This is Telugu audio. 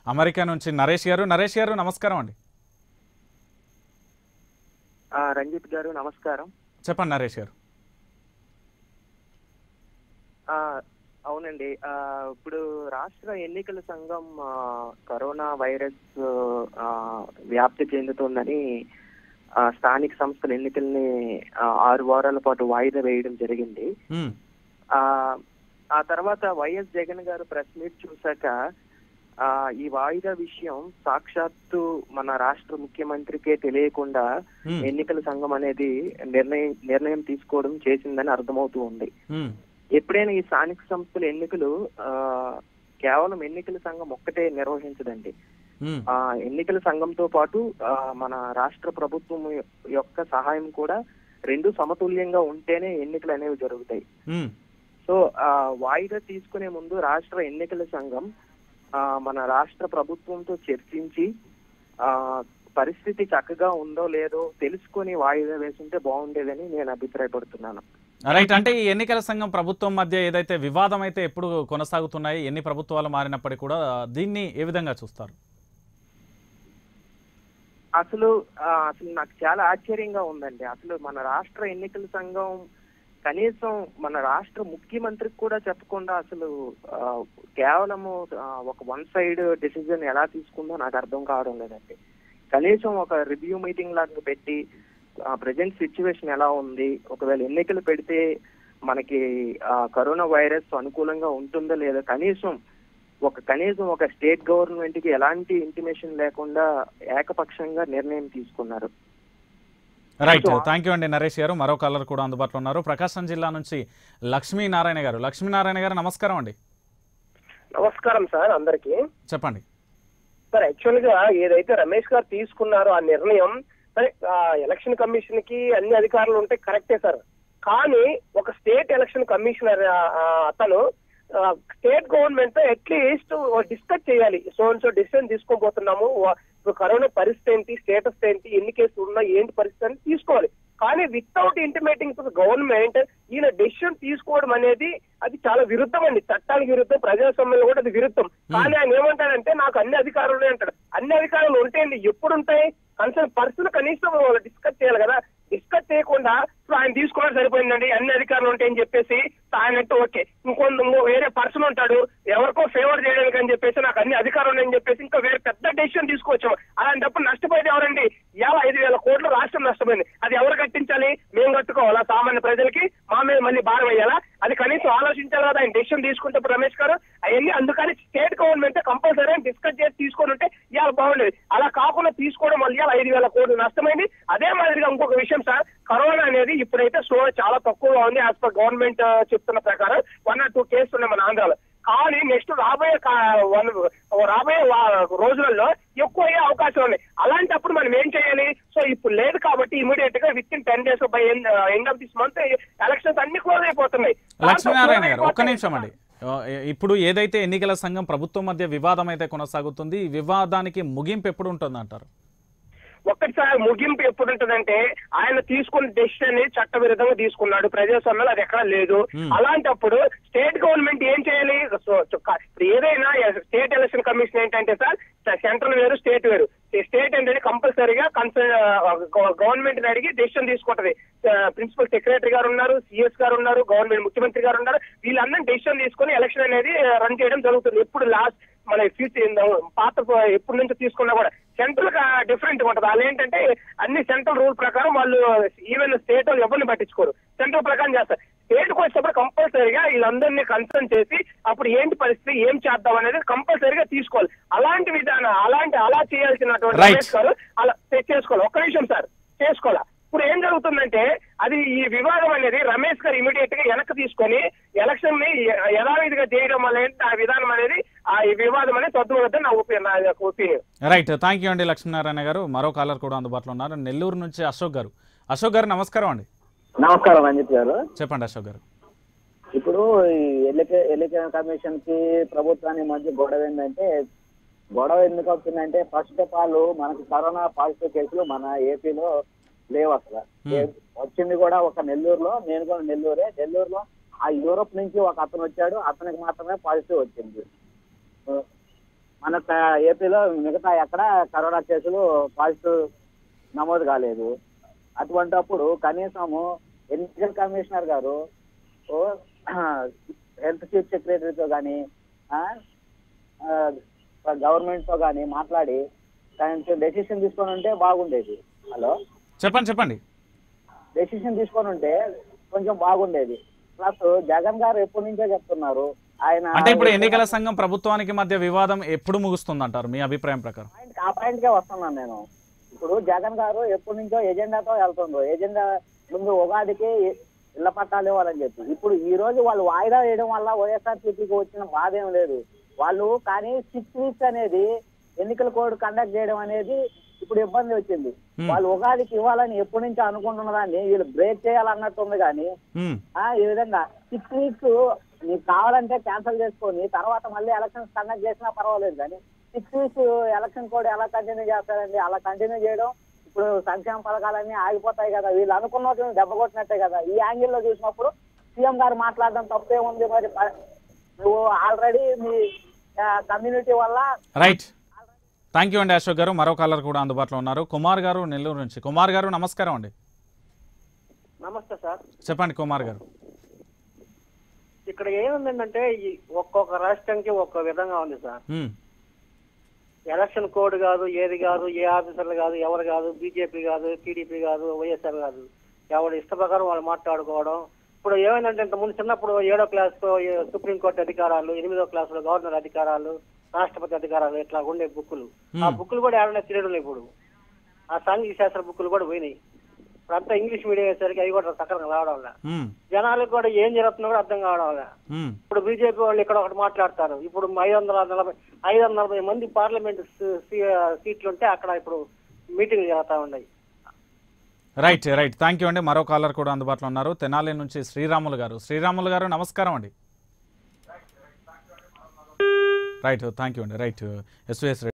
అమెరికా నుంచి నరేష్ గారు నరేష్ గారు నమస్కారం అండి ఆ, రంజిత్ గారు నమస్కారం చెప్పండి నరేష్ గారు ఆ, అవునండి ఆ, ఇప్పుడు రాష్ట్ర ఎన్నికల సంఘం ఆ, కరోనా వైరస్ ఆ, వ్యాప్తి చెందుతోందని ఆ, స్థానిక సంస్థల ఎన్నికల్ని ఆ, ఆరు వారాల పాటు వాయిదా వేయడం జరిగింది మ్మ్. ఆ ఆ తర్వాత వైఎస్ జగన్ గారు ప్రెస్ మీట్ చూశాక ఆ ఈ వాయిదా విషయం సాక్షాత్తు మన రాష్ట్ర ముఖ్యమంత్రికే తెలియకుండా మ్మ్. ఎన్నికల సంఘం అనేది నిర్ణయం నిర్ణయం తీసుకోవడం చేసిందని అర్థమవుతూ ఉంది మ్మ్. ఎప్పుడైనా ఈ స్థానిక సంస్థల ఎన్నికలు ఆ కేవలం ఎన్నికల సంఘం ఒక్కటే నిర్వహించదండి మ్మ్. ఆ ఎన్నికల సంఘంతో పాటు ఆ, మన రాష్ట్ర ప్రభుత్వం యొ- యొక్క సహాయం కూడా రెండు సమతుల్యంగా ఉంటేనే ఎన్నికలు అనేవి జరుగుతాయి మ్మ్. సో ఆ వాయిదా తీసుకునే ముందు రాష్ట్ర ఎన్నికల సంఘం ఆ మన రాష్ట్ర ప్రభుత్వంతో చర్చించి ఆ పరిస్థితి చక్కగా ఉందో లేదో తెలుసుకొని వాయిదా వేసుంటే బాగుండేదని నేను అభిప్రాయపడుతున్నాను రైట్ అంటే ఈ ఎన్నికల సంఘం ప్రభుత్వం మధ్య ఏదైతే వివాదం అయితే ఎప్పుడు కొనసాగుతున్నాయి ఎన్ని ప్రభుత్వాలు మారినప్పటికీ కూడా దీన్ని ఏ విధంగా చూస్తారు అసలు ఆ, అసలు నాకు చాలా ఆశ్చర్యంగా ఉందండి అసలు మన రాష్ట్ర ఎన్నికల సంఘం కనీసం మన రాష్ట్ర ముఖ్యమంత్రికి కూడా చెప్పకుండా అసలు ఆ, కేవలము ఆ, ఒక వన్ సైడ్ డెసిజన్ ఎలా తీసుకుందో నాకు అర్థం కావడం లేదండి కనీసం ఒక రివ్యూ మీటింగ్ లాగా పెట్టి ప్రజెంట్ సిచ్యువేషన్ ఎలా ఉంది ఒకవేళ ఎన్నికలు పెడితే మనకి ఆ, కరోనా వైరస్ అనుకూలంగా ఉంటుందో లేదో కనీసం ఒక కనీసం ఒక స్టేట్ గవర్నమెంట్ కి ఎలాంటి ఇంటిమేషన్ లేకుండా ఏకపక్షంగా నిర్ణయం తీసుకున్నారు రైట్ థ్యాంక్ యూ అండి నరేష్ గారు మరో కలర్ కూడా అందుబాటులో ఉన్నారు ప్రకాశం జిల్లా నుంచి లక్ష్మీనారాయణ గారు లక్ష్మీనారాయణ గారు నమస్కారం అండి నమస్కారం సార్ అందరికి చెప్పండి సార్ యాక్చువల్ గా ఏదైతే రమేష్ గారు తీసుకున్నారో ఆ నిర్ణయం సరే ఆ ఎలక్షన్ కమిషన్ కి అన్ని అధికారులు ఉంటే కరెక్టే సార్ కానీ ఒక స్టేట్ ఎలక్షన్ కమిషనర్ ఆ, ఆ, అతను స్టేట్ గవర్నమెంట్ తో అట్లీస్ట్ డిస్కస్ చేయాలి సో అండ్ సో డిసిషన్ తీసుకోబోతున్నాము వా- ఇప్పుడు కరోనా పరిస్థితి ఏంటి స్టేటస్ ఏంటి ఎన్ని కేసులు ఉన్నాయి ఏంటి పరిస్థితి అని తీసుకోవాలి కానీ వితౌట్ ఇంటిమేటింగ్ టు గవర్నమెంట్ ఈయన డెసిషన్ తీసుకోవడం అనేది అది చాలా విరుద్ధం అండి చట్టానికి విరుద్ధం ప్రజాస్వామ్యంలో కూడా అది విరుద్ధం కానీ ఆయన ఏమంటాడంటే నాకు అన్ని అధికారులు ఉన్నాయి అంటాడు అన్ని అధికారులు ఉంటాయండి ఎప్పుడు ఉంటాయి కన్సర్న్ పర్సన్ కనీసం డిస్కస్ చేయాలి కదా డిస్కస్ చేయకుండా ఇప్పుడు ఆయన తీసుకోవడం సరిపోయిందండి అన్ని అధికారులు ఉంటాయని చెప్పేసి ఆయన అంటే ఓకే ఇంకొంత ఇంకో వేరే పర్సన్ ఉంటాడు ఎవరికో ఫేవర్ చేయడానికి అని చెప్పేసి నాకు అన్ని అధికారులు ఉన్నాయని చెప్పేసి ఇంకా వేరే పెద్ద డెసిషన్ తీసుకొచ్చాం అలాంటప్పుడు నష్టపోయేది ఎవరండి ఇవాళ ఐదు వేల కోట్లు రాష్ట్రం నష్టపోయింది అది ఎవరు కట్టించాలి మేము కట్టుకోవాలా సామాన్య ప్రజలకి మా మీద మళ్ళీ భారం వేయాలా అది కనీసం ఆలోచించాలి కదా ఆయన డెసిషన్ తీసుకుంటే ఇప్పుడు రమేష్ గారు అవన్నీ అందుకని స్టేట్ గవర్నమెంట్ కంపల్సరీ డిస్కస్ చేసి తీసుకొని ఉంటే ఇవాళ బాగుండేది అలా కాకుండా తీసుకోవడం వల్ల ఇవాళ ఐదు వేల కోట్లు నష్టమైంది అదే మాదిరిగా ఇంకొక విషయం సార్ కరోనా అనేది ఇప్పుడైతే స్లో చాలా తక్కువగా ఉంది యాజ్ పర్ గవర్నమెంట్ చెప్తున్న ప్రకారం వన్ ఆర్ టూ కేసులు ఉన్నాయి మన ఆంధ్రాలో కానీ నెక్స్ట్ రాబోయే కా- వన్ రాబోయే వా- రోజులలో ఎక్కువ అయ్యే అవకాశం ఉంది అలాంటప్పుడు మనం ఏం చేయాలి సో ఇప్పుడు లేదు కాబట్టి ఇమీడియట్ గా within ten days by end of this month elections అన్ని క్లోజ్ అయిపోతున్నాయి లక్ష్మీనారాయణ గారు ఒక్క నిమిషం అండి ఆ, ఇప్పుడు ఏదైతే ఎన్నికల సంఘం ప్రభుత్వం మధ్య వివాదం అయితే కొనసాగుతుంది ఈ వివాదానికి ముగింపు ఎప్పుడు ఉంటుంది అంటారు ఒక్కటిసారి ముగింపు ఎప్పుడు ఉంటుందంటే ఆయన తీసుకున్న డెసిషన్ చట్ట విరుద్ధంగా తీసుకున్నాడు ప్రజాస్వామ్యంలో అది ఎక్కడ లేదు Hmm. అలాంటప్పుడు స్టేట్ గవర్నమెంట్ ఏం చేయాలి సో చు- క- ఇప్పుడు ఏదైనా స్టేట్ ఎలక్షన్ కమిషన్ ఏంటంటే సార్ సెంట్రల్ వేరు స్టేట్ వేరు స్టేట్ ఏంటంటే కంపల్సరీగా కన్సర్న్ గవర్నమెంట్ అడిగి డెసిషన్ తీసుకుంటది ప్రిన్సిపల్ సెక్రటరీ గారు ఉన్నారు సిఎస్ గారు ఉన్నారు గవర్నమెంట్ ముఖ్యమంత్రి గారు ఉన్నారు వీళ్ళందరూ డెసిషన్ తీసుకొని ఎలక్షన్ అనేది రన్ చేయడం జరుగుతుంది ఎప్పుడు లాస్ట్ మన ఫ్యూచర్ పాత ఎప్పటి నుంచి తీసుకున్నా కూడా సెంట్రల్ డిఫరెంట్ ఉంటుంది వాళ్ళు ఏంటంటే అన్ని సెంట్రల్ రూల్ ప్రకారం వాళ్ళు ఈవెన్ స్టేట్ వాళ్ళు ఎవరిని పట్టించుకోరు సెంట్రల్ ప్రకారం చేస్తారు స్టేట్ కి వచ్చినప్పుడు కంపల్సరీగా వీళ్ళందరినీ కన్సర్న్ చేసి అప్పుడు ఏంటి పరిస్థితి ఏం చేద్దాం అనేది కంపల్సరీగా తీసుకోవాలి అలాంటి విధానం అలాంటి అలా చేయాల్సినటువంటి Right. రమేష్ గారు అలా చే- చేసుకోవాలి ఒక్క నిమిషం సార్ చేసుకోవాలా ఇప్పుడు ఏం జరుగుతుందంటే అది ఈ వివాదం అనేది రమేష్ గారు ఇమీడియట్ గా వెనక్కి తీసుకొని ఎలక్షన్ ని య- యథావిధిగా చేయడం వల్ల ఏంటి ఆ విధానం అనేది ఆ ఈ వివాదం అనేది తద్దువద్దని నా ఒపీనియన్ నా యొక్క ఒపీనియన్ రైట్ థ్యాంక్ యూ అండి లక్ష్మీనారాయణ గారు మరో కాలర్ కూడా అందుబాటులో ఉన్నారు నెల్లూరు నుంచి అశోక్ గారు అశోక్ గారు నమస్కారం అండి నమస్కారం రంజిత్ గారు చెప్పండి అశోక్ గారు ఇప్పుడు ఈ ఎన్నిక ఎన్నికల కమిషన్ కి ప్రభుత్వానికి మధ్య గొడవ ఏంటంటే గొడవ ఎందుకు అవుతుందంటే ఫస్ట్ ఆఫ్ ఆల్ మనకి కరోనా పాజిటివ్ కేసులు మన ఏపీలో లేవు అసలు ఏ- వచ్చింది కూడా ఒక నెల్లూరులో నేను కూడా నెల్లూరే నెల్లూరులో ఆ యూరోప్ నుంచి ఒక అతను వచ్చాడు అతనికి మాత్రమే పాజిటివ్ వచ్చింది మన క- ఏపీలో మిగతా ఎక్కడ కరోనా కేసులు పాజిటివ్ నమోదు కాలేదు అటువంటప్పుడు కనీసము ఎన్నికల కమిషనర్ గారు ఓ హెల్త్ చీఫ్ సెక్రటరీతో కానీ గవర్నమెంట్ తో కానీ మాట్లాడి దానికి డెసిషన్ తీసుకొని ఉంటే బాగుండేది హలో చెప్పండి చెప్పండి డెసిషన్ తీసుకొని ఉంటే కొంచెం బాగుండేది ప్లస్ జగన్ గారు ఎప్పటి నుంచో చెప్తున్నారు ఆయన అంటే ఇప్పుడు ఎన్నికల సంఘం ప్రభుత్వానికి మధ్య వివాదం ఎప్పుడు ముగుస్తుంది అంటారు మీ అభిప్రాయం ప్రకారం పాయింట్ ఆ పాయింట్ కే వస్తున్నాను నేను ఇప్పుడు జగన్ గారు ఎప్పటి నుంచో ఎజెండాతో వెళ్తుండ్రు ఎజెండా ముందు ఉగాదికి ఇళ్ల పట్టాలు ఇవ్వాలని చెప్పి ఇప్పుడు ఈ రోజు వాళ్ళు వాయిదా వేయడం వల్ల వైఎస్ఆర్సీపీకి వచ్చిన బాధ ఏం లేదు వాళ్ళు కానీ సిక్స్ వీక్స్ అనేది ఎన్నికల కోడ్ కండక్ట్ చేయడం అనేది ఇప్పుడు ఇబ్బంది వచ్చింది Hmm. వాళ్ళు ఉగాదికి ఇవ్వాలని ఎప్పటి నుంచో అనుకుంటున్న దాన్ని వీళ్ళు బ్రేక్ చేయాలన్నట్టు ఉంది కానీ ఉమ్, ఆ ఈ విధంగా సిక్స్ వీక్స్ నీకు కావాలంటే క్యాన్సిల్ చేసుకొని తర్వాత మళ్ళీ ఎలక్షన్స్ కండక్ట్ చేసినా పర్వాలేదు కానీ సిక్స్ వీక్స్ ఎలక్షన్ కోడ్ ఎలా కంటిన్యూ చేస్తారండి అలా కంటిన్యూ చేయడం ఇప్పుడు సంక్షేమ పథకాలన్నీ ఆగిపోతాయి కదా వీళ్ళు అనుకున్న దెబ్బ కొట్టినట్టే కదా ఈ యాంగిల్లో చూసినప్పుడు సీఎం గారు మాట్లాడడం తప్పే ఉంది మరి ప- నువ్వు ఆల్రెడీ మీ కమ్యూనిటీ వల్ల రైట్ థ్యాంక్ యూ అండి అశోక్ గారు మరో కాలర్ కూడా అందుబాటులో ఉన్నారు కుమార్ గారు నెల్లూరు నుంచి కుమార్ గారు నమస్కారం అండి నమస్తే సార్ చెప్పండి కుమార్ గారు ఇక్కడ ఏముందంటే ఈ ఒక్కొక్క రాష్ట్రానికి ఒక్కో విధంగా ఉంది సార్ ఉమ్, ఎలక్షన్ కోడ్ కాదు ఏది కాదు ఏ ఆఫీసర్లు కాదు ఎవరు కాదు బీజేపీ కాదు టీడీపీ కాదు వైఎస్ఆర్ కాదు ఎవరు ఇష్ట ప్రకారం వాళ్ళు మాట్లాడుకోవడం ఇప్పుడు ఏమైందంటే ఇంతకుముందు చిన్నప్పుడు ఏడో క్లాస్ సుప్రీంకోర్టు అధికారాలు ఎనిమిదో క్లాస్ లో గవర్నర్ అధికారాలు రాష్ట్రపతి అధికారాలు ఇట్లా ఉండే బుక్కులు ఆ Hmm. బుక్కులు కూడా ఏమైనా తిరగడం ఇప్పుడు ఆ సాంఘిక శాస్త్ర బుక్కులు కూడా పోయినాయి ఇప్పుడు అంతా ఇంగ్లీష్ మీడియం అయ్యేసరికి అవి కూడా సక్రమంగా రావడం వల్ల ఉమ్, జనాలకు కూడా ఏం జరుగుతుందో కూడా అర్థం కావడం వల్ల ఉమ్, ఇప్పుడు బీజేపీ వాళ్ళు ఇక్కడ ఒకటి మాట్లాడతారు ఇప్పుడు ఐదు వందల నలభై ఐదు వందల నలభై మంది పార్లమెంట్ సీ- సీ- సీట్లు ఉంటే అక్కడ ఇప్పుడు మీటింగ్ జరుగుతా ఉన్నాయి రైట్ రైట్ థ్యాంక్ యూ అండి మరో కాలర్ కూడా అందుబాటులో ఉన్నారు తెనాలి నుంచి శ్రీరాములు గారు శ్రీరాములు గారు నమస్కారం అండి రైట్ థ్యాంక్ యూ అండి రైట్ ఎస్వీఎస్